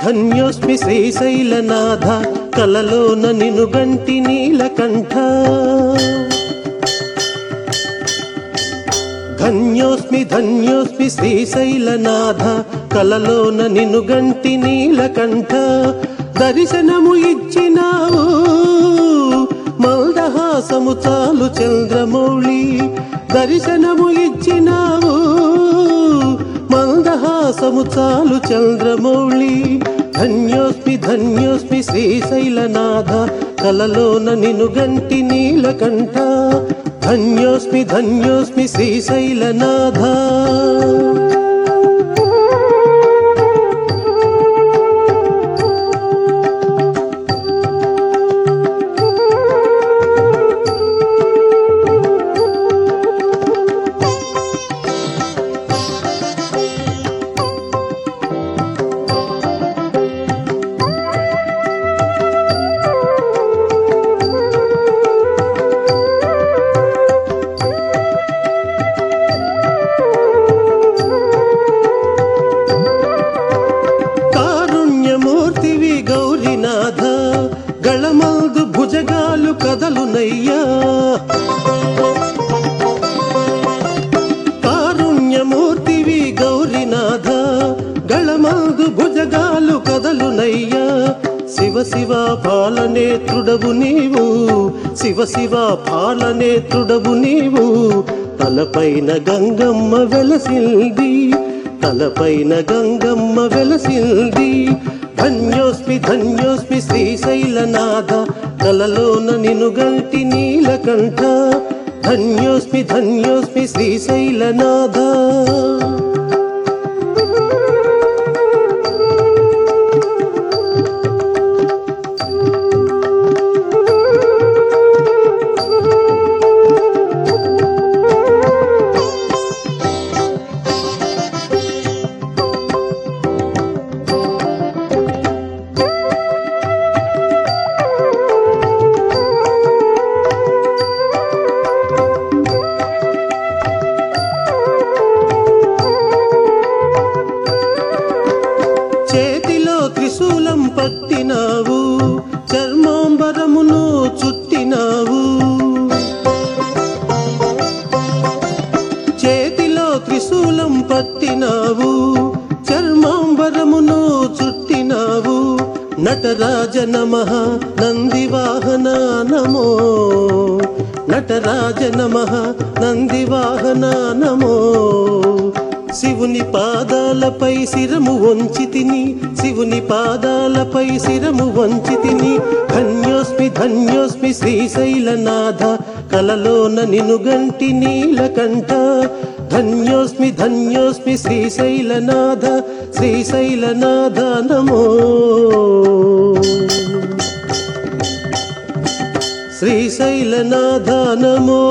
ధన్యోస్మి శ్రీశైలనాథ కలలోన నిను గంటి నీలకంఠ ధన్యోస్మి ధన్యోస్మి శ్రీశైలనాథ కలలోన నిను గంటి నీలకంఠ దర్శనము ఇచ్చినావు మల్దహాసము చాలు చంద్రమౌళి దర్శనము ఇచ్చినావు మందహాసము చాలు చంద్రమౌళి ధన్యోస్మి ధన్యోస్మి శ్రీశైలనాథ కలలోన నిను గంటి నీలకంఠ ధన్యోస్మి ధన్యోస్మి శ్రీశైలనాథ కారుణ్యమూర్తివి గౌరీనాథ గళమల్దు భుజగాలు కదలునయ్యా కారుణ్యమూర్తివి గౌరీనాథ గళమల్దు భుజగాలు కదలునయ్యా శివ శివ పాలనేత్రుడవు నీవు శివ శివ పాలనేత్రుడవు నీవు తలపైన గంగమ్మ వెలసింది తలపైన గంగమ్మ వెలసింది ధన్యోస్మి ధన్యోస్మి శ్రీశైలనాథ కలలోన నిను గంటి నీలకంఠ ధన్యోస్మి ధన్యోస్మి శ్రీశైలనాథ చేతిలో త్రిశూలం పట్టినావు చర్మాంబరమును చుట్టినావు చేతిలో త్రిశూలం పట్టినావు చర్మాంబరమును చుట్టినావు నటరాజ నమ నందివాహన నమో నటరాజ నమ నందివాహన నమో శివుని పాదాలపై శిరము వంచి తిని శివుని పాదాలపై శిరము వంచి తిని ధన్యోస్మి ధన్యోస్మి శ్రీశైలనాథ కలలోన నిను గంటి నీలకంఠ ధన్యోస్మి ధన్యోస్మి శ్రీశైలనాథ శ్రీశైలనాథ నమో శ్రీశైలనాథ నమో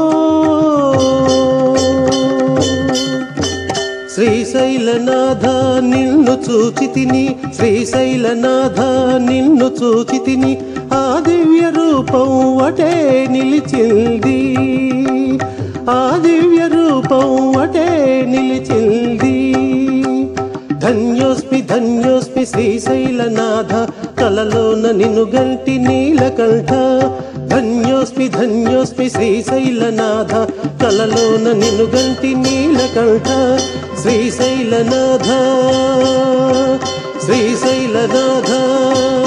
శ్రీశైలనాథ నిన్ను చూచి తిని శ్రీశైలనాథ నిన్ను చూచి తిని ఆ దివ్య రూపం అటే నిలిచింది ఆ దివ్య రూపం అటే నిలిచింది ధన్యోస్మి ధన్యోస్మి శ్రీశైలనాథ కలలోన నిన్ను గంటి నీలకంఠ ధన్యోస్మి ధన్యోస్మి శ్రీశైలనాథ కలలోన నిన్ను గంటి నీలకంఠ శ్రీశైలనాథ శ్రీశైలనాథ